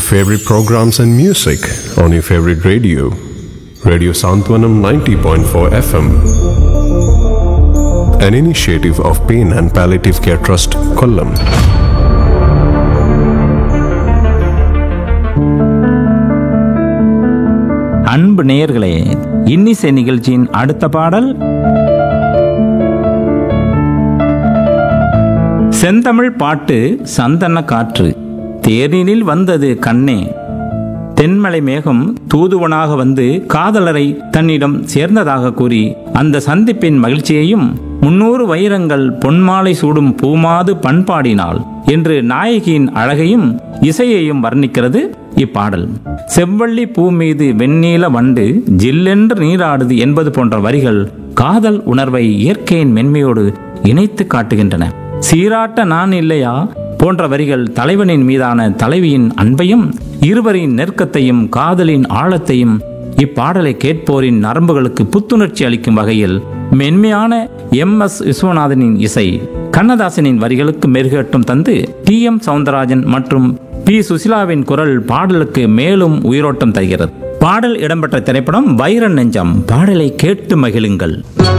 favorite programs and music on your favorite radio. Radio Santwanam 90.4 FM. An initiative of Pain and Palliative Care Trust, Kollam. அன்பு நேயர்களே இன்னிசை நிகழ்ச்சியின் அடுத்த பாடல் செந்தமிழ் பாட்டு சந்தன காற்று தேரினில் வந்தது கண்ணே தென்மலை மேகம் தூதுவனாக வந்து காதலரை தன்னிடம் சேர்ந்ததாக கூறி அந்த சந்திப்பின் மகிழ்ச்சியையும் முன்னூறு வைரங்கள் பொன்மாலை சூடும் பூமாது பண்பாடினாள் என்று நாயகியின் அழகையும் இசையையும் வர்ணிக்கிறது இப்பாடல் செவ்வள்ளி பூ மீது வெண்ணீல வண்டு ஜில்லென்று நீராடுது என்பது போன்ற வரிகள் காதல் உணர்வை இயற்கையின் மென்மையோடு இணைத்து காட்டுகின்றன சீராட்ட நான் இல்லையா போன்ற வரிகள் தலைவனின் மீதான தலைவியின் அன்பையும் இருவரின் நெருக்கத்தையும் காதலின் ஆழத்தையும் இப்பாடலை கேட்போரின் நரம்புகளுக்கு புத்துணர்ச்சி அளிக்கும் வகையில் மென்மையான எம் எஸ் விஸ்வநாதனின் இசை கண்ணதாசனின் வரிகளுக்கு மெருகேட்டும் தந்து டி எம் சவுந்தரராஜன் மற்றும் பி சுசிலாவின் குரல் பாடலுக்கு மேலும் உயிரோட்டம் தருகிறது பாடல் இடம்பெற்ற திரைப்படம் வைரன் நெஞ்சம் பாடலை கேட்டு மகிழுங்கள்